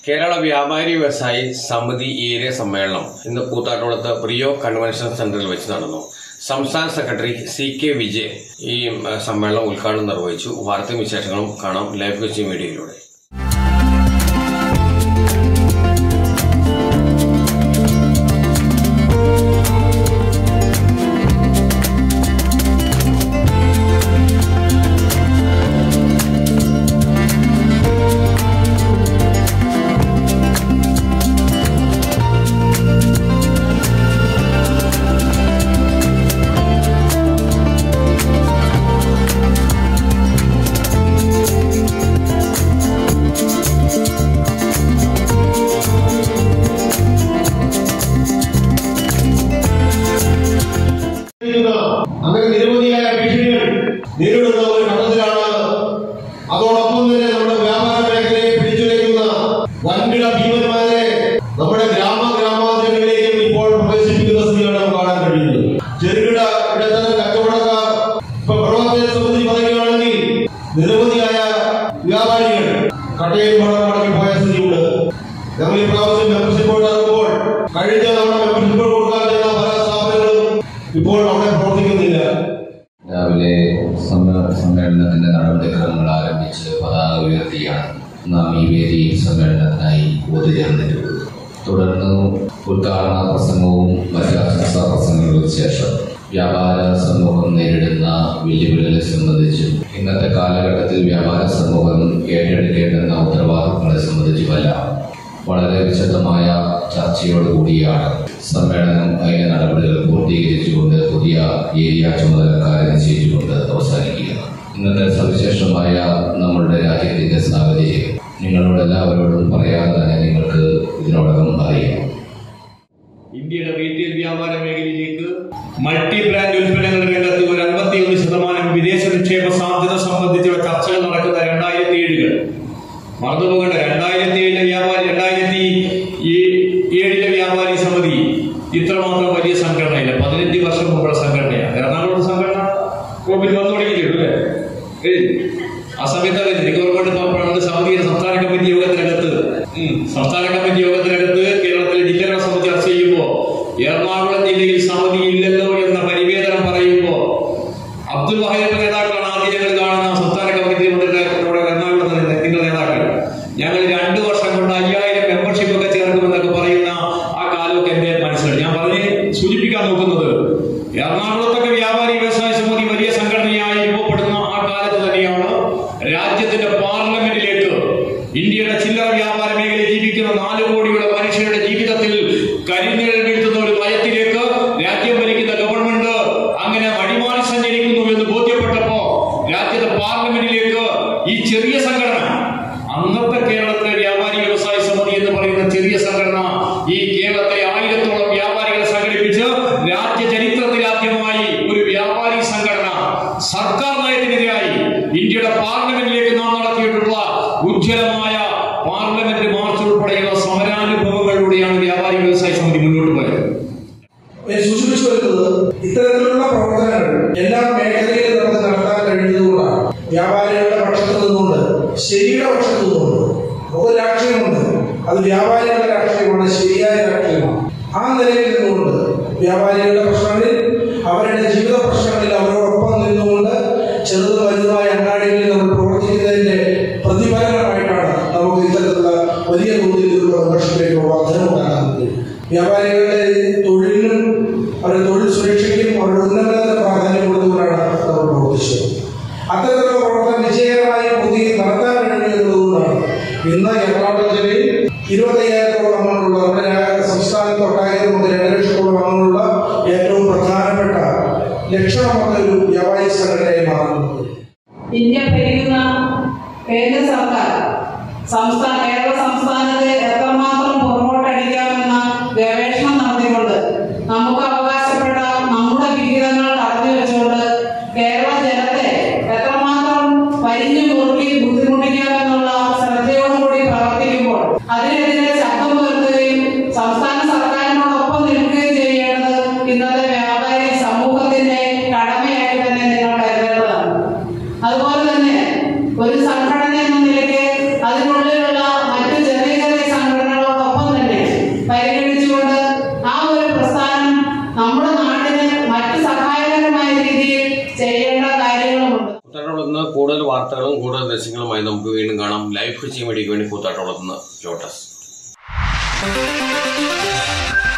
കേരള വ്യാപാരി വ്യവസായി സമിതി ഏരിയ സമ്മേളനം ഇന്ന് കൂത്താട്ടോളത്ത് പ്രിയോ കൺവെൻഷൻ സെന്ററിൽ വെച്ച് നടന്നു സംസ്ഥാന സെക്രട്ടറി സി കെ വിജയ് ഈ ഉം, സമ്മേളനം ഉദ്ഘാടനം നിർവഹിച്ചു വാർത്തയും വിശേഷങ്ങളും കാണാം ലൈവ് കൊച്ചി മീഡിയയിലൂടെ നേരിടുന്ന അങ്ങനെ നിരവധിയായ ഭീഷണികൾ നേരിടുന്ന ഒരു ഘട്ടത്തിലാണ് അതോടൊപ്പം തന്നെ നമ്മുടെ വ്യാപാര മേഖലയെ പിടിച്ചുലയ്ക്കുന്ന വൻകിട ഭീമന്മാരെ നമ്മുടെ ഗ്രാമ ഗ്രാമാന്തരങ്ങളിലേക്കും ഇപ്പോൾ പ്രവേശിപ്പിക്കുന്ന സ്ഥിതിയാണ് നമുക്ക് കാണാൻ കഴിയുന്നത് ചെറുകിട ഇടത്തരം കച്ചവടക്കാർ ഇപ്പൊ പ്രവർത്തന സമിതി പറയുകയാണെങ്കിൽ നിരവധിയായ വ്യാപാരികൾ കട്ടയിൽ പണം മടക്കി പോയ സ്ഥിതിയുണ്ട് ഞങ്ങൾ ഈ പ്രാവശ്യം മെമ്പർഷിപ്പ് ബോർഡ് ഇറങ്ങുമ്പോൾ കഴിഞ്ഞ തവണ മെമ്പർഷിപ്പ് ബോർഡ് കൊടുക്കാൻ ചെന്ന പല സ്ഥാപനങ്ങളും ഇപ്പോൾ അവിടെ പ്രവർത്തിക്കുന്നില്ല രാവിലെ സമ്മേ- സമ്മേളനത്തിന്റെ നടപടിക്രമങ്ങൾ ആരംഭിച്ച് പതാക ഉയർത്തിയാണ് നാം ഈ വേദിയിൽ സമ്മേളനത്തിനായി ഒത്തുചേർന്നിട്ടുള്ളത് തുടർന്ന് ഉദ്ഘാടന പ്രസംഗവും മറ്റ് ആശംസാ പ്രസംഗങ്ങൾക്ക് ശേഷം വ്യാപാര സമൂഹം നേരിടുന്ന വെല്ലുവിളികളെ സംബന്ധിച്ചും ഇന്നത്തെ കാലഘട്ടത്തിൽ വ്യാപാര സമൂഹം ഏറ്റെടുക്കേണ്ടുന്ന ഉത്തരവാദിത്തങ്ങളെ സംബന്ധിച്ചുമെല്ലാം വളരെ വിശദമായ ചർച്ചയോടുകൂടിയാണ് സമ്മേളനം അതിന്റെ നടപടികൾ പൂർത്തീകരിച്ചുകൊണ്ട് പുതിയ ഏരിയ ചുമതലക്കാരെ നിശ്ചയിച്ചുകൊണ്ട് അവസാനിക്കുകയാണ് ഇന്നത്തെ സവിശേഷമായ നമ്മളുടെ രാജ്യത്തിന്റെ സാഹചര്യം നിങ്ങളോട് എല്ലാവരോടും പറയാതെ തന്നെ നിങ്ങൾക്ക് ഇതിനോടകം അറിയാം ഇന്ത്യയുടെ റീറ്റെയിൽ വ്യാപാര മേഖലയിലേക്ക് മൾട്ടി ബ്രാൻഡ് ഉൽപ്പന്നങ്ങളുടെ രംഗത്ത് ഒരു അൻപത്തിയൊന്ന് ശതമാനം വിദേശ നിക്ഷേപ സാധ്യത സംബന്ധിച്ചുള്ള ചർച്ചകൾ നടക്കുന്ന രണ്ടായിരത്തി ഏഴുകൾ മറന്നുപോകേണ്ട രണ്ടായിരത്തി ഏഴിലെ വ്യാപാരി രണ്ടായിരത്തി ഏഴിലെ വ്യാപാരി സമിതി ഇത്രമാത്രം വലിയ സംഘടനയില്ല പതിനഞ്ച് വർഷം മുമ്പുള്ള സംഘടനയാണ് എറണാകുളത്ത് സംഘടന കോവിഡ് വന്നു തുടങ്ങിയിട്ടുണ്ട് അല്ലേ ഏഴ്. ആ സമയത്താണ് ഗവൺമെന്റ് നമ്മുടെ സമിതിയുടെ സംസ്ഥാന കമ്മിറ്റി യോഗത്തിനകത്ത് ഉം, സംസ്ഥാന കമ്മിറ്റി യോഗത്തിനകത്ത് കേരളത്തിലെ ജില്ലകളെ സംബന്ധിച്ച് ചർച്ച ചെയ്യുമ്പോൾ എറണാകുളം ജില്ലയിൽ സമിതി ഇല്ലല്ലോ എന്ന പരിവേദനം പറയുമ്പോൾ അബ്ദുൽ വഹീബ് നേതാക്കളാണ് ആദ്യം ഞങ്ങൾ കാണുന്ന സംസ്ഥാന കമ്മിറ്റി നമ്മുടെ എറണാകുളത്ത് നിന്ന് നിങ്ങൾ നേതാക്കൾ ഞങ്ങൾ രണ്ടു വർഷം കൊണ്ട് അയ്യായിരം മെമ്പർഷിപ്പ് ഒക്കെ ചേർക്കുമെന്നൊക്കെ പറയുന്ന ആ കാലമൊക്കെ എന്റെ മനസ്സിലുണ്ട് ഞാൻ പറഞ്ഞ് സൂചിപ്പിക്കാൻ നോക്കുന്നത് എറണാകുളത്തൊക്കെ വ്യാപാരി വ്യവസായ സമിതി വലിയ സംഘടനയായി രൂപപ്പെടുന്ന ആ കാലത്ത് തന്നെയാണ് രാജ്യത്തിന്റെ പാർലമെന്റിലേക്ക് ഇന്ത്യയുടെ ചില്ലറ വ്യാപാര മേഖലയിൽ ജീവിക്കുന്ന നാല് കോടിയുടെ മനുഷ്യരുടെ ജീവിതത്തിൽ കരിനിഴൽ വീഴ്ത്തുന്ന ഒരു നയത്തിലേക്ക് രാജ്യം ഭരിക്കുന്ന ഗവൺമെന്റ് അങ്ങനെ അടിമാറി സഞ്ചരിക്കുന്നു എന്ന് ബോധ്യപ്പെട്ടപ്പോ രാജ്യത്തെ പാർലമെന്റിലേക്ക് ഈ ചെറിയ സംഘടന അന്നത്തെ കേരളത്തിലെ വ്യാപാരി വ്യവസായ സമിതി എന്ന് പറയുന്ന ചെറിയ സംഘടന ഈ കേരളത്തിലെ ആയിരത്തോളം വ്യാപാരികളെ സംഘടിപ്പിച്ച് രാജ്യ ചരിത്രത്തിലാദ്യമായി ഒരു വ്യാപാരി സംഘടന സർക്കാർ നയത്തിനെതിരായി ഇന്ത്യയുടെ പാർലമെന്റിലേക്ക് നാം നടത്തിയിട്ടുള്ള ഉജ്ജ്വലമായ പാർലമെന്റ് മാർച്ച് ഉൾപ്പെടെയുള്ള സമരാനുഭവങ്ങളിലൂടെയാണ് വ്യാപാരി വ്യവസായ സമിതി മുന്നോട്ട് പോയത് ഞാൻ സൂചിപ്പിച്ചു വരുന്നത് ഇത്തരത്തിലുള്ള പ്രവർത്തനങ്ങൾ എല്ലാ മേഖലയിലും നമുക്ക് നടത്താൻ കഴിയുന്നതുകൊണ്ടാണ് വ്യാപാരികളുടെ പക്ഷത്ത് നിന്നുകൊണ്ട് ശരിയുടെ പക്ഷത്ത് നിന്നുകൊണ്ട് നമുക്ക് രാഷ്ട്രീയമുണ്ട് അത് വ്യാപാരികളുടെ രാഷ്ട്രീയമാണ് ശരിയായ രാഷ്ട്രീയമാണ് ആ നിലയിൽ നിന്നുകൊണ്ട് വ്യാപാരികളുടെ പ്രശ്നങ്ങളിൽ അവരുടെ ജീവിത പ്രശ്നങ്ങളിൽ അവരോടൊപ്പം നിന്നുകൊണ്ട് ചെറുതും വലുതുമായ അങ്ങാടികളിൽ നമ്മൾ പ്രവർത്തിക്കുന്നതിന്റെ പ്രതിഫലനമായിട്ടാണ് നമുക്ക് ഇത്തരത്തിലുള്ള വലിയ തോതിലുള്ള മെമ്പർഷിപ്പിലേക്ക് വർധനമുണ്ടാകാൻ കഴിയും വ്യാപാരികളുടെ തൊഴിലിനും അവരുടെ തൊഴിൽ സുരക്ഷയ്ക്കും അവരുടെ ഉന്നമനത്തിന് പ്രാധാന്യം കൊടുത്തുകൊണ്ടാണ് നമ്മൾ പ്രവർത്തിച്ചത് അത്തരത്തിലുള്ള പ്രവർത്തനം വിജയകരമായി പൂർത്തി നടത്താൻ കഴിഞ്ഞു എന്നതുകൊണ്ടാണ് ഇന്ന് എറണാകുളം ജില്ലയിൽ ഇരുപത്തയ്യായിരത്തോളം അംഗങ്ങളുള്ള നമ്മുടെ രാ- സംസ്ഥാനത്തൊട്ടാകെ നമുക്ക് രണ്ട് ലക്ഷത്തോളം അംഗങ്ങളുള്ള ഏറ്റവും പ്രധാനപ്പെട്ട ലക്ഷണമൊക്കെ ഒരു വ്യാപാരി സംഘടനയായി മാറുന്നത് ഇന്ത്യ ഭരിക്കുന്ന കേന്ദ്ര സർക്കാർ സംസ്ഥാന കേരള സംസ്ഥാനത്തെ എത്രമാത്രം പുറകോട്ടടിക്കാമെന്ന ഗവേഷണം നടത്തിക്കൊണ്ട് നമുക്ക് അവകാശപ്പെട്ട നമ്മുടെ വിഹിതങ്ങൾ തടഞ്ഞു വെച്ചുകൊണ്ട് കേരള ജനത്തെ എത്രമാത്രം വലിഞ്ഞു മുറുക്കി ബുദ്ധിമുട്ടിക്കാമെന്നുള്ള ശ്രദ്ധയോടുകൂടി പ്രവർത്തിക്കുമ്പോൾ അതിനെതിരെ ശബ്ദം ഉയർത്തുകയും സംസ്ഥാന സർക്കാരിനോടൊപ്പം നിൽക്കുകയും ചെയ്യേണ്ടത് ഇന്നത്തെ വ്യാപാരി സമൂഹത്തിന്റെ കടമയായി തന്നെ നിങ്ങൾ കരുതേണ്ടതാണ് അതുപോലെ തന്നെ ഒരു സംഘടന എന്ന നിലയ്ക്ക് അതിനുള്ളിലുള്ള മറ്റു ചെറിയ ചെറിയ ചെയ്യേണ്ട കാര്യങ്ങളുമുണ്ട് കൂത്താട്ടോളത്ത് നിന്ന് കൂടുതൽ വാർത്തകളും കൂടുതൽ ദൃശ്യങ്ങളുമായി നമുക്ക് വീണ്ടും കാണാം ലൈഫ് കൊച്ചി മീഡിയയ്ക്ക് വേണ്ടി കൂത്താട്ടോളത്ത് നിന്ന് ലോട്ടസ്